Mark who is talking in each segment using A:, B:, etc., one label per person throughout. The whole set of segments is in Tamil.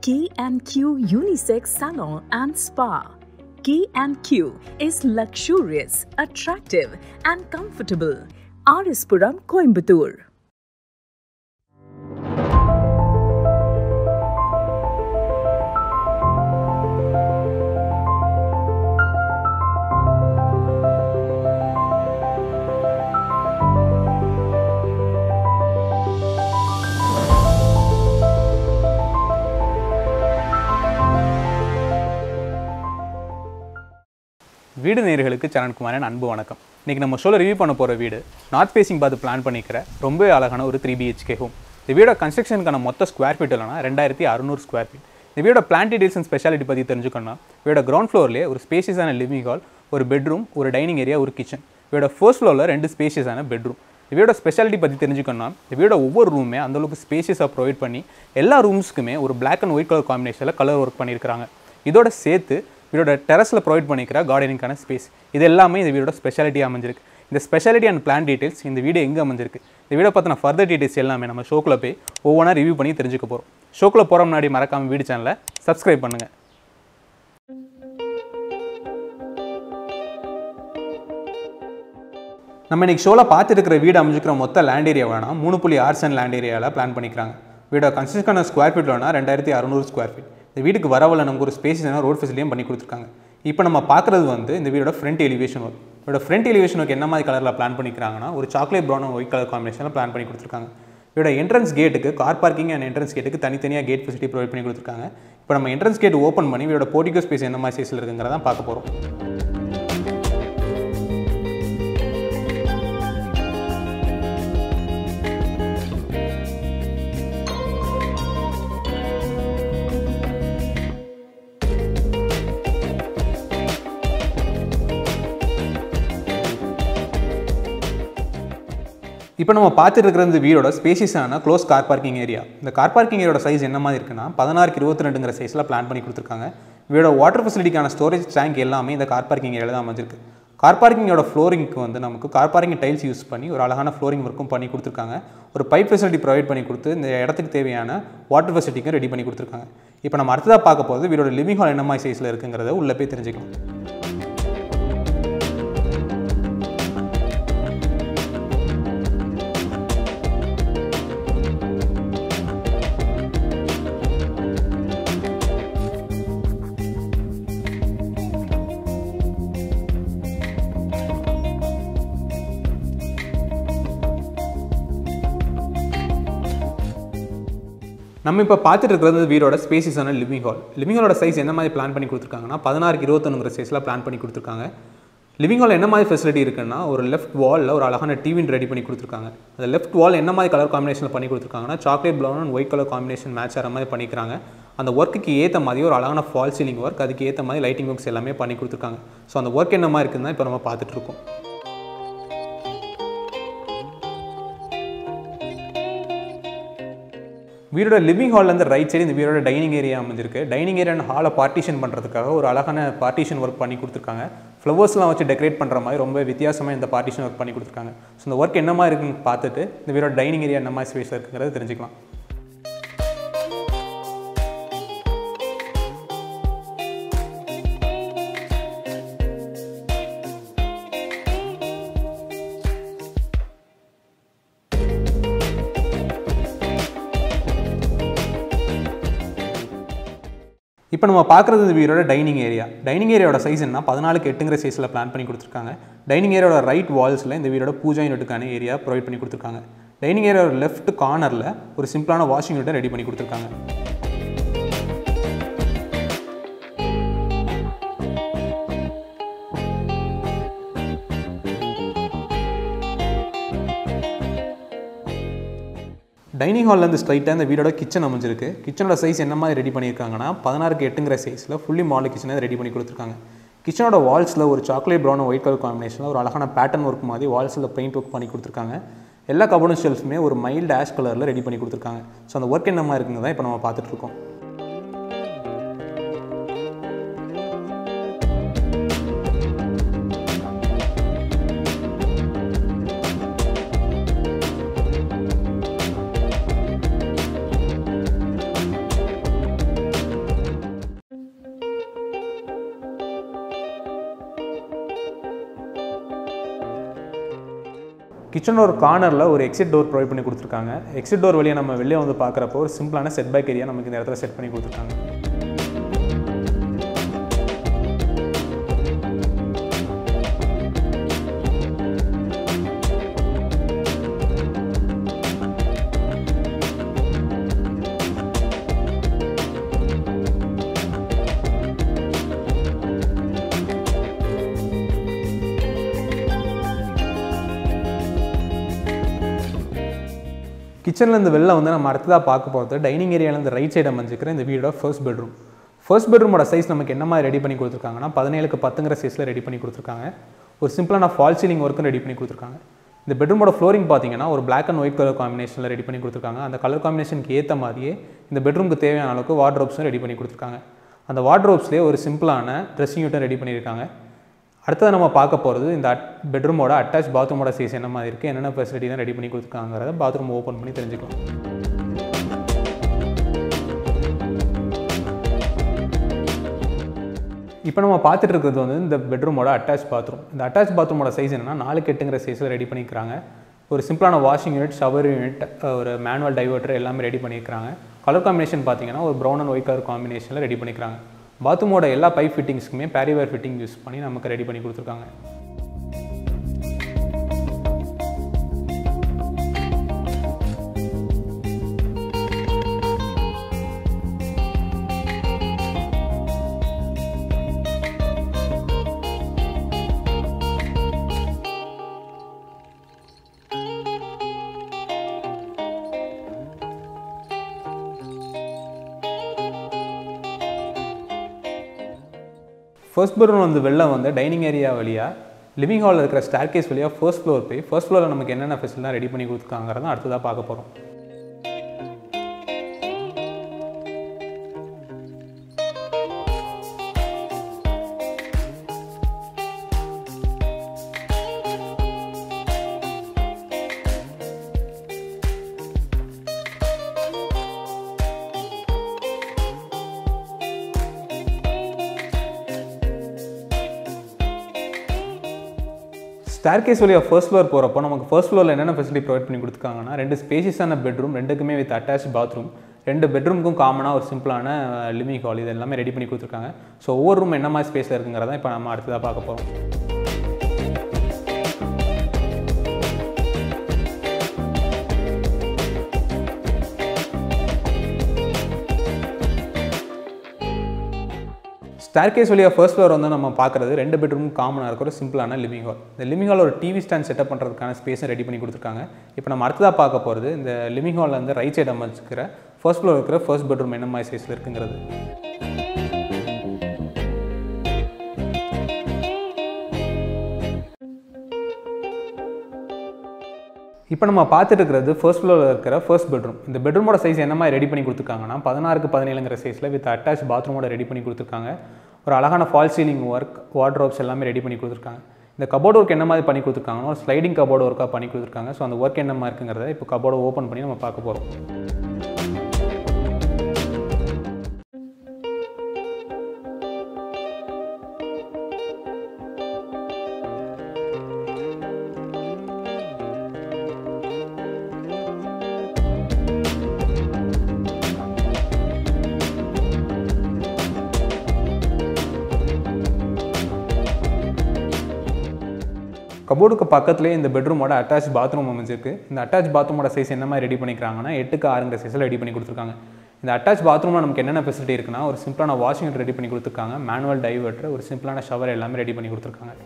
A: K&Q Unisex Salon and Spa. K&Q is luxurious, attractive and comfortable. Arispuram, Coimbatore.
B: வீடு நேயர்களுக்கு சரண்குமாரன் அன்பு வணக்கம் இன்றைக்கி நம்ம ஷோவில் ரிவ்யூ பண்ண போகிற வீடு நார்த் ஃபேசிங் பார்த்து பிளான் பண்ணிக்கிற ரொம்ப அழகான ஒரு த்ரீ பிஹெச்கே ஹோம் இந்த வீடோட கன்ஸ்ட்ரக்ஷனுக்கான மொத்த ஸ்கொயர் ஃபீட் இல்லைனா ரெண்டாயிரத்தி அறுநூறு ஸ்கொயர் ஃபீட் இந்த வீடோட பிளான் டீடைல்ஸ் அண்ட் ஸ்பெஷாலிட்டி பற்றி தெரிஞ்சுக்கணும்னா வீடோட கிரவுண்ட் ஃப்ளோர்லேயே ஒரு ஸ்பேஷியஸான லிவிங் ஹால் ஒரு பெட்ரூம் ஒரு டைனிங் ஏரியா ஒரு கிச்சன் வீடோட ஃபர்ஸ்ட் ஃப்ளோரில் ரெண்டு ஸ்பேஷியஸான பெட்ரூம் இந்த வீடோட ஸ்பெஷாலிட்டி பற்றி தெரிஞ்சுக்கணும்னா இந்த வீடோட ஒவ்வொரு ரூமே அந்தளவுக்கு ஸ்பேஷியஸாக ப்ரொவைட் பண்ணி எல்லா ரூம்ஸ்க்குமே ஒரு பிளாக் அண்ட் ஒயிட் கலர் காம்பினேஷனில் கலர் ஒர்க் பண்ணியிருக்காங்க இதோட சேர்த்து வீடோட டெரஸில் ப்ரொவைட் பண்ணிக்கிற கார்டனிங்கான ஸ்பேஸ் இது எல்லாமே இந்த வீடோட ஸ்பெஷாலிட்டி அமைஞ்சிருக்கு இந்த ஸ்பெஷாலிட்டி அண்ட் பிளான் டீடைல்ஸ் இந்த வீடு எங்கே அமைஞ்சிருக்கு இந்த வீடை பற்றின ஃபர்தர் டீடைல்ஸ் எல்லாமே நம்ம ஷோக்கில் போய் ஒவ்வொன்றா ரிவ்யூ பண்ணி தெரிஞ்சுக்க போகிறோம் ஷோக்கில் போகிற முன்னாடி மறக்காம வீடு சேனலை சப்ஸ்கிரைப் பண்ணுங்கள் நம்ம இன்னைக்கு ஷோவில் பார்த்துருக்கிற வீடு அமைஞ்சிக்கிற மொத்த லேண்ட் ஏரியா வேணா மூணு புள்ளி ஆறு சென்ட் லேண்ட் ஏரியாவில் பிளான் பண்ணிக்கிறாங்க வீடோட கன்ஸ்ட்ரக்ஷன் ஸ்கொயர் ஃபீட் வேணா ரெண்டாயிரத்தி அறுநூறு ஸ்கொயர் ஃபீட் இந்த வீட்டுக்கு வரவில் நமக்கு ஒரு ஸ்பேஸ் ரோட் ஃபெசிலிட்டியும் பண்ணி கொடுத்துருக்காங்க இப்போ நம்ம பார்க்குறது வந்து இந்த வீடோட ஃப்ரண்ட் எலிவேஷன் ஒர்க் இதோட ஃப்ரண்ட் எலிவேஷன் ஒர்க் என்ன மாதிரி கலரில் பிளான் பண்ணிக்கிறாங்கன்னா ஒரு சாக்லேட் ப்ரௌன் ஒயிட் கலர் காம்பினேஷனில் பிளான் பண்ணி கொடுத்துருக்காங்க இதோட என்ட்ரன்ஸ் கேட்டுக்கு கார் பார்க்கிங் அண்ட் என்ட்ரன்ஸ் கேட்டுக்கு தனித்தனியாக கேட் ஃபெசிலிட்டி ப்ரொவைட் பண்ணி கொடுத்துருக்காங்க இப்போ நம்ம என்ட்ரன்ஸ் கேட் ஓப்பன் பண்ணி இதோட போர்ட்டிகோ ஸ்பேஸ் எந்த மாதிரி சைஸில் இருக்குங்கிறத பார்க்க போகிறோம் இப்போ நம்ம பார்த்துட்டு இருக்கிற இந்த வீடோட ஸ்பேசியஸான க்ளோஸ் கார் பார்க்கிங் ஏரியா இந்த கார் பார்க்கிங் ஏரியோட சைஸ் என்ன மாதிரி இருக்குன்னா பதினாறுக்கு இருபத்தி ரெண்டுங்கிற சைஸில் பிளான் பண்ணி கொடுத்துருக்காங்க வீடோட வாட்டர் ஃபெசிலிட்டிக்கான ஸ்டோரேஜ் டேங்க் எல்லாமே இந்த கார் பார்க்கிங் ஏரியாவில் தான் அமைஞ்சிருக்கு கார் பார்க்கிங்கோட ஃப்ளோரிங்க்கு வந்து நமக்கு கார் பார்க்கிங் டைல்ஸ் யூஸ் பண்ணி ஒரு அழகான ஃப்ளோரிங் ஒர்க்கும் பண்ணி கொடுத்துருக்காங்க ஒரு பைப் ஃபெசிலிட்டி ப்ரொவைட் பண்ணி கொடுத்து இந்த இடத்துக்கு தேவையான வாட்டர் ஃபெசிலிட்டிக்கும் ரெடி பண்ணி கொடுத்துருக்காங்க இப்போ நம்ம அடுத்ததாக பார்க்க போகிறது வீடோட லிவிங் ஹால் என்ன மாதிரி சைஸில் இருக்குங்கிறத உள்ளே போய் தெரிஞ்சுக்கலாம் நம்ம இப்போ பார்த்துட்டு இருக்கிறது வீடோட ஸ்பேசிஸான லிவிங் ஹால் லிவிங் ஹாலோட சைஸ் என்ன மாதிரி பிளான் பண்ணி கொடுத்துருக்காங்கன்னா பதினாறுக்கு இருபத்தொன்னுங்கிற சைஸில் பிளான் பண்ணி கொடுத்துருக்காங்க லிவிங் ஹால் என்ன மாதிரி ஃபெசிலிட்டி இருக்குன்னா ஒரு லெஃப்ட் வாலில் ஒரு அழகான டிவின் ரெடி பண்ணி கொடுத்துருக்காங்க அந்த லெஃப்ட் வால் என்ன மாதிரி கலர் காம்பினேஷனில் பண்ணி கொடுத்துருக்காங்கன்னா chocolate brown and white colour combination match ஆகிற மாதிரி பண்ணிக்கிறாங்க அந்த ஒர்க்குக்கு ஏற்ற மாதிரி ஒரு அழகான ஃபால் சீலிங் ஒர்க் அதுக்கு ஏற்ற மாதிரி லைட்டிங் ஒர்க்ஸ் எல்லாமே பண்ணி கொடுத்துருக்காங்க ஸோ அந்த ஒர்க் என்ன மாதிரி இருக்குன்னு தான் இப்போ நம்ம பார்த்துட்டு இருக்கோம் வீடோட லிவிங் ஹால்லேருந்து ரைட் சைடு இந்த வீடோட டைனிங் ஏரியா அமைஞ்சிருக்கு டைனிங் ஏரியா அண்ட் ஹாலை பார்ட்டிஷன் பண்ணுறதுக்காக ஒரு அழகான பார்ட்டிஷன் ஒர்க் பண்ணி கொடுத்துருக்காங்க ஃப்ளவர்ஸ்லாம் வச்சு டெக்கரேட் பண்ணுற மாதிரி ரொம்ப வித்தியாசமாக இந்த பார்ட்டிஷன் ஒர்க் பண்ணி கொடுத்துருக்காங்க ஸோ இந்த ஒர்க் என்ன மாதிரி இருக்குன்னு பார்த்துட்டு இந்த வீடோட டைனிங் ஏரியா என்ன மாதிரி ஸ்பேஸில் இருக்குங்கிறத தெரிஞ்சுக்கலாம் இப்போ நம்ம பார்க்குறது இந்த வீடோட டைனிங் ஏரியா டைனிங் ஏரியாவோட சைஸ் என்ன பதினாலுக்கு எட்டுங்கிற சைஸில் பிளான் பண்ணி கொடுத்துருக்காங்க டைனிங் ஏரியாவோட ரைட் வால்ஸில் இந்த வீடோட பூஜா யூனிட்டுக்கான ஏரியா ப்ரொவைட் பண்ணி கொடுத்துருக்காங்க டைனிங் ஏரியாவோட லெஃப்ட் கார்னரில் ஒரு சிம்பிளான வாஷிங் யூனிட்டை ரெடி பண்ணி கொடுத்துருக்காங்க டைனிங் ஹால்லேருந்து ஸ்ட்ரைட்டாக இந்த வீடோட கிச்சன் அமைஞ்சிருக்கு கிச்சனோட சைஸ் என்ன மாதிரி ரெடி பண்ணியிருக்காங்கன்னா பதினாறுக்கு எட்டுங்கிற சைஸில் ஃபுல்லி மாடல் கிச்சனை ரெடி பண்ணி கொடுத்துருக்காங்க கிச்சனோட வால்ஸில் ஒரு சாக்லேட் ப்ரௌன் ஒயிட் கலர் காம்பினேஷனில் ஒரு அழகான பேட்டர்ன் ஒர்க் மாதிரி வால்ஸில் பெயிண்ட் ஒர்க் பண்ணி கொடுத்துருக்காங்க எல்லா கபோர்டும் ஷெல்ஃப்மே ஒரு மைல்டு ஆஷ் கலரில் ரெடி பண்ணி கொடுத்துருக்காங்க ஸோ அந்த ஒர்க் என்ன மாதிரி இருக்குங்க தான் இப்போ நம்ம பார்த்துட்ருக்கோம் கிச்சனோட ஒரு கார்னரில் ஒரு எக்ஸிட் டோர் ப்ரொவைட் பண்ணி கொடுத்துருக்காங்க எக்ஸிட் டோர் வழியாக நம்ம வெளியே வந்து பார்க்குறப்போ ஒரு சிம்பிளான செட் பேக் ஏரியா நமக்கு இந்த இடத்துல செட் பண்ணி கொடுத்துருக்காங்க கிச்சன்லேருந்து வெளில வந்து நம்ம அடுத்ததாக பார்க்க போகிறது டைனிங் ஏரியாவிலேருந்து ரைட் சைடு அமைஞ்சிக்கிற இந்த வீடோட ஃபர்ஸ்ட் பெட்ரூம் ஃபர்ஸ்ட் பெட்ரூமோட சைஸ் நமக்கு என்ன மாதிரி ரெடி பண்ணி கொடுத்துருக்காங்கன்னா பதினேழுக்கு பத்துங்கிற சைஸில் ரெடி பண்ணி கொடுத்துருக்காங்க ஒரு சிம்பிளான ஃபால் சீலிங் ஒர்க்கும் ரெடி பண்ணி கொடுத்துருக்காங்க இந்த பெட்ரூமோட ஃப்ளோரிங் பார்த்தீங்கன்னா ஒரு பிளாக் அண்ட் ஒயிட் கலர் காம்பினேஷனில் ரெடி பண்ணி கொடுத்துருக்காங்க அந்த கலர் காம்பினேஷனுக்கு ஏற்ற மாதிரியே இந்த பெட்ரூமுக்கு தேவையான அளவுக்கு வார்ட்ரோப்ஸும் ரெடி பண்ணி கொடுத்துருக்காங்க அந்த வார்ட்ரோப்ஸ்லேயே ஒரு சிம்பிளான ட்ரெஸ்ஸிங் யூட்டும் ரெடி பண்ணியிருக்காங்க அடுத்தது நம்ம பார்க்க போகிறது இந்த அட் பெட்ரூமோட அட்டாச் பாத்ரூமோட சைஸ் என்ன மாதிரி இருக்குது என்னென்ன ஃபெசிலிட்டிலாம் ரெடி பண்ணி கொடுத்துருக்காங்கிறத பாத்ரூம் ஓப்பன் பண்ணி தெரிஞ்சுக்கலாம் இப்போ நம்ம பார்த்துட்டு இருக்கிறது வந்து இந்த பெட்ரூமோட அட்டாச் பாத்ரூம் இந்த அட்டாச் பாத்ரூமோட சைஸ் என்னன்னா நாலு எட்டுங்கிற சைஸில் ரெடி பண்ணிக்கிறாங்க ஒரு சிம்பிளான வாஷிங் யூனிட் ஷவர் யூனிட் ஒரு மேனுவல் டைவர்ட்டர் எல்லாமே ரெடி பண்ணியிருக்காங்க கலர் காம்பினேஷன் பார்த்தீங்கன்னா ஒரு ப்ரௌன் அண்ட் ஒயிட் கலர் காம்பினேஷனில் ரெடி பண்ணிக்கிறாங்க பாத்ரூமோட எல்லா பைப் ஃபிட்டிங்ஸ்க்குமே பேரிவேர் ஃபிட்டிங் யூஸ் பண்ணி நமக்கு ரெடி பண்ணி கொடுத்துருக்காங்க ஃபர்ஸ்ட் பெட்ரூம் வந்து வெளில வந்து டைனிங் ஏரியா வழியாக லிவிங் ஹாலில் இருக்கிற ஸ்டார் கேஸ் வழியாக ஃபர்ஸ்ட் ஃப்ளோர் போய் ஃபர்ஸ்ட் ஃப்ளோரில் நமக்கு என்னென்ன ஃபெசிலிட்டிலாம் ரெடி பண்ணி கொடுத்துருக்காங்கிறத அடுத்ததாக பார்க்க போகிறோம் ஸ்டார் கேஸ் வழியாக ஃபர்ஸ்ட் ஃப்ளோர் போகிறப்போ நமக்கு ஃபர்ஸ்ட் ஃப்ளோரில் என்னென்ன ஃபெசிலிட்டி ப்ரொவைட் பண்ணி கொடுத்துருக்காங்கன்னா ரெண்டு ஸ்பேசியஸான பெட்ரூம் ரெண்டுக்குமே வித் அட்டாச் பாத்ரூம் ரெண்டு பெட்ரூமுக்கும் காமனாக ஒரு சிம்பிளான லிவிங் ஹால் இது எல்லாமே ரெடி பண்ணி கொடுத்துருக்காங்க ஸோ ஒவ்வொரு ரூம் என்ன மாதிரி ஸ்பேஸில் இருக்குங்கிறத இப்போ நம்ம அடுத்ததாக பார்க்க போகிறோம் ஸ்டார் கேஸ் வழியாக ஃபர்ஸ்ட் ஃப்ளோர் வந்து நம்ம பார்க்குறது ரெண்டு பெட்ரூம் காமனாக இருக்கிற ஒரு சிம்பிளான லிவிங் ஹால் இந்த லிவிங் ஹால் ஒரு டிவி ஸ்டாண்ட் செட்டப் பண்ணுறதுக்கான ஸ்பேஸை ரெடி பண்ணி கொடுத்துருக்காங்க இப்போ நம்ம அடுத்ததாக பார்க்க போகிறது இந்த லிவிங் ஹாலில் வந்து ரைட் சைடு அமைச்சிக்கிற ஃபர்ஸ்ட் ஃப்ளோர் இருக்கிற ஃபர்ஸ்ட் பெட்ரூம் என்ன மாதிரி சைஸில் இருக்குங்கிறது இப்போ நம்ம பார்த்துட்டு இருக்கிறது ஃபர்ஸ்ட் ஃப்ளோரில் இருக்கிற ஃபர்ஸ்ட் பெட்ரூம் இந்த பெட்ரூமோட சைஸ் என்ன மாதிரி ரெடி பண்ணி கொடுத்துருக்காங்கன்னா பதினாறுக்கு பதினேழுங்கிற சைஸில் வித் அட்டாச் பாத்ரூமோட ரெடி பண்ணி கொடுத்துருக்காங்க ஒரு அழகான ஃபால் சீலிங் ஒர்க் வார்ட்ரோப்ஸ் எல்லாமே ரெடி பண்ணி கொடுத்துருக்காங்க இந்த கபோர்ட் ஒர்க் என்ன மாதிரி பண்ணி கொடுத்துருக்காங்கன்னா ஒரு ஸ்லைடிங் கபோர்டு ஒர்க்காக பண்ணி கொடுத்துருக்காங்க ஸோ அந்த ஒர்க் என்ன மாதிரி இருக்குங்கிறத இப்போ கபோர்டை ஓப்பன் பண்ணி நம்ம பார்க்க போகிறோம் கபோர்டுக்கு பக்கத்துலேயே இந்த பெட்ரூமோட அட்டாச் பாத்ரூம் அமைஞ்சிருக்கு இந்த அட்டாச் பாத்ரூமோட சைஸ் என்ன மாதிரி ரெடி பண்ணிக்கிறாங்கன்னா எட்டுக்கு ஆறுங்கிற சைஸில் ரெடி பண்ணி கொடுத்துருக்காங்க இந்த அட்டாச் பாத்ரூமில் நமக்கு என்னென்ன ஃபெசிலிட்டி இருக்குன்னா ஒரு சிம்பிளான வாஷிங் ரெடி பண்ணி கொடுத்துருக்காங்க மேனுவல் டைவர்ட்டர் ஒரு சிம்பிளான ஷவர் எல்லாமே ரெடி பண்ணி கொடுத்துருக்காங்க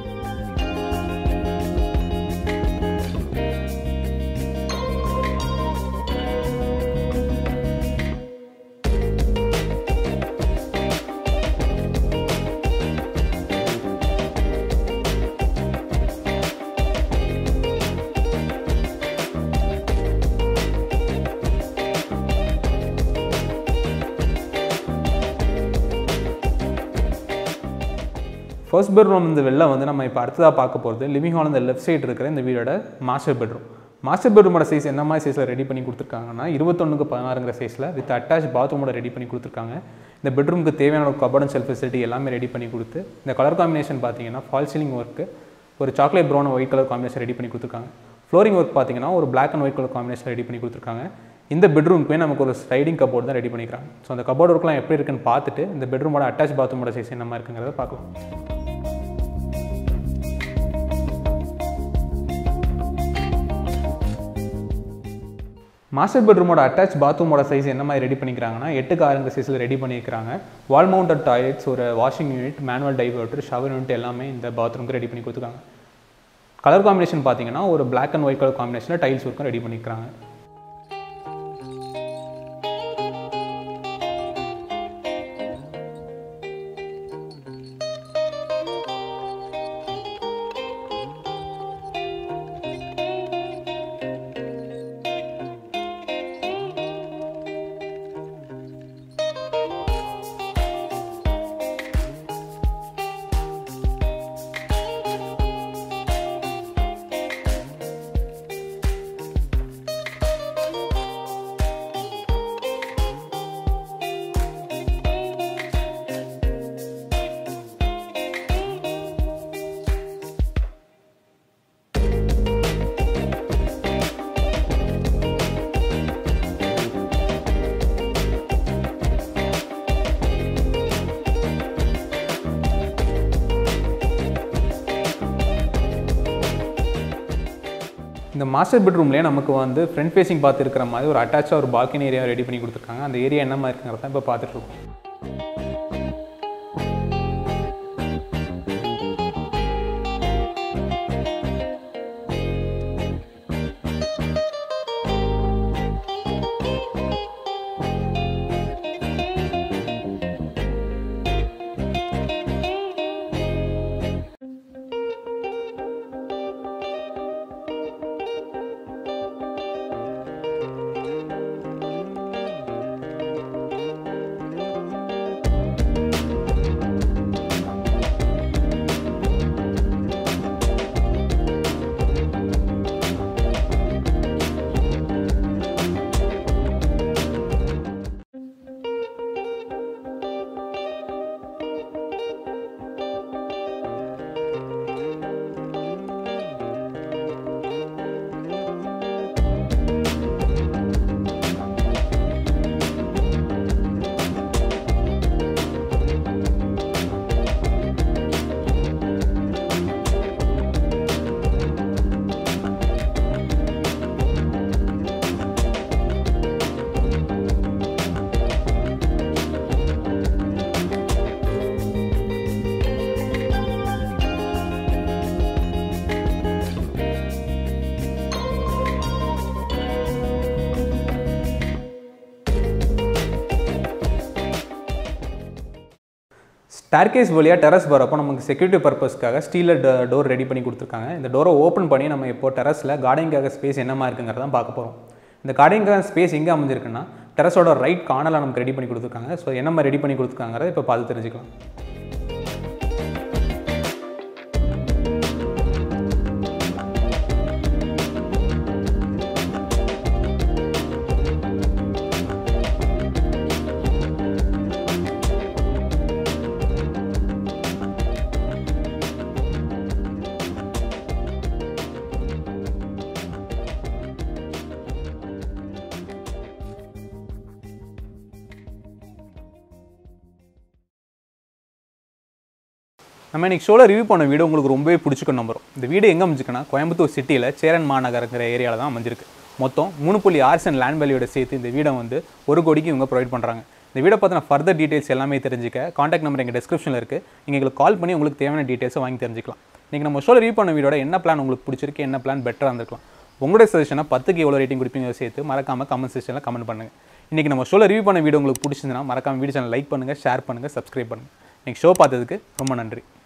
B: ஃபர்ஸ்ட் பெட்ரூம் இந்த வெளில வந்து நம்ம இப்போ அடுத்ததாக பார்க்க போகிறது லிவிங் ஹால் இந்த லெஃப்ட் சைடு இருக்கிற இந்த வீடோட மாஸ்டர் பெட்ரூம் மாஸ்டர் பெட்ரூமோட சைஸ் என்ன மாதிரி சைஸில் ரெடி பண்ணி கொடுத்துருக்காங்கன்னா இருபத்தொன்னுக்கு பதினாறுங்கிற சைஸில் வித் அட்டாச் பாத்ரூமோட ரெடி பண்ணி கொடுத்துருக்காங்க இந்த பெட்ரூமுக்கு தேவையான கபோர்ட் அண்ட் செல்ஃப் ஃபெசிலிட்டி எல்லாமே ரெடி பண்ணி கொடுத்து இந்த கலர் காம்பினேஷன் பார்த்தீங்கன்னா ஃபால் சீலிங் ஒர்க்கு ஒரு chocolate brown white colour combination ready பண்ணி கொடுத்துருக்காங்க ஃப்ளோரிங் ஒர்க் பார்த்தீங்கன்னா ஒரு black and white colour combination ready பண்ணி கொடுத்துருக்காங்க இந்த பெட்ரூமுக்குமே நமக்கு ஒரு ஸ்லைடிங் கபோர்ட் தான் ரெடி பண்ணிக்கிறாங்க ஸோ அந்த கபோர்ட் ஒர்க்லாம் எப்படி இருக்குன்னு பார்த்துட்டு இந்த பெட்ரூமோட அட்டாச் பாத்ரூமோட சைஸ் என்ன மாதிரி இருக்குங்கிறத பார்க்கலாம் மாஸ்டர் பெட்ரூமோட அட்டாச் பாத்ரூமோட சைஸ் என்ன மாதிரி ரெடி பண்ணிக்கிறாங்கன்னா எட்டுக்கு ஆறுங்க சைஸில் ரெடி பண்ணியிருக்காங்க வால் மவுண்டட் டாய்லெட்ஸ் ஒரு washing unit manual diverter shower unit எல்லாமே இந்த பாத்ரூமுக்கு ரெடி பண்ணி கொடுத்துருக்காங்க கலர் காம்பினேஷன் பார்த்தீங்கன்னா ஒரு பிளாக் அண்ட் ஒயிட் கலர் காம்பினேஷனில் டைல்ஸ் ஒர்க்கும் ரெடி பண்ணிக்கிறாங்க இந்த மாஸ்டர் பெட்ரூம்லேயே நமக்கு வந்து ஃப்ரண்ட் ஃபேசிங் பார்த்து இருக்கிற மாதிரி ஒரு அட்டாச்சாக ஒரு பால்கனி ஏரியா ரெடி பண்ணி கொடுத்துருக்காங்க அந்த ஏரியா என்ன மாதிரி இருக்குங்கிறத இப்போ பார்த்துட்டு இருக்கோம் ஸ்டார்கேஸ் வழியாக டெரஸ் வரப்போ நமக்கு செக்யூரிட்டி பர்பஸ்க்காக ஸ்டீலில் டோர் ரெடி பண்ணி கொடுத்துருக்காங்க இந்த டோரை ஓப்பன் பண்ணி நம்ம இப்போ டெரஸில் கார்டனிங்காக ஸ்பேஸ் என்னமா இருக்குங்கிறத பார்க்க போகிறோம் இந்த கார்டனிங்காக ஸ்பேஸ் எங்கே அமைஞ்சிருக்குன்னா டெரஸோட ரைட் கார்னரில் நமக்கு ரெடி பண்ணி கொடுத்துருக்காங்க ஸோ என்ன மாதிரி ரெடி பண்ணி கொடுத்துருக்காங்கிறத இப்போ பார்த்து தெரிஞ்சுக்கலாம் நம்ம இன்னைக்கு ஷோவில் ரிவ்யூ பண்ண வீடு உங்களுக்கு ரொம்பவே பிடிச்சிக்க நம்புறோம் இந்த வீடு எங்கே அமைஞ்சிருக்குன்னா கோயம்புத்தூர் சிட்டியில் சேரன் மாநகரங்கிற ஏரியாவில் தான் அமைஞ்சிருக்கு மொத்தம் மூணு புள்ளி ஆறு சென்ட் லேண்ட் வேல்யூட சேர்த்து இந்த வீடை வந்து ஒரு கோடிக்கு இவங்க ப்ரொவைட் பண்ணுறாங்க இந்த வீடை பற்றின ஃபர்தர் டீட்டெயில்ஸ் எல்லாமே தெரிஞ்சுக்க காண்டாக்ட் நம்பர் எங்கள் டிஸ்கிரிப்ஷனில் இருக்குது நீங்கள் எங்களுக்கு கால் பண்ணி உங்களுக்கு தேவையான டீட்டெயில்ஸை வாங்கி தெரிஞ்சுக்கலாம் நீங்கள் நம்ம ஷோவில் ரிவ்யூ பண்ண வீடோட என்ன பிளான் உங்களுக்கு பிடிச்சிருக்கு என்ன பிளான் பெட்டராக இருந்திருக்கலாம் உங்களுடைய சஜஷனை பத்துக்கு எவ்வளோ ரேட்டிங் கொடுப்பீங்க சேர்த்து மறக்காமல் கமெண்ட் செக்ஷனில் கமெண்ட் பண்ணுங்கள் இன்றைக்கி நம்ம ஷோவில் ரிவ்யூ பண்ண வீடியோ உங்களுக்கு பிடிச்சிருந்துன்னா மறக்காம வீடியோ சேனல் லைக் பண்ணுங்கள் ஷேர் பண்ணுங்கள் சப்ஸ்கிரைப் பண்ணுங்கள் இன்றைக்கி ஷோ பார்த்ததுக்கு ரொம்ப நன்றி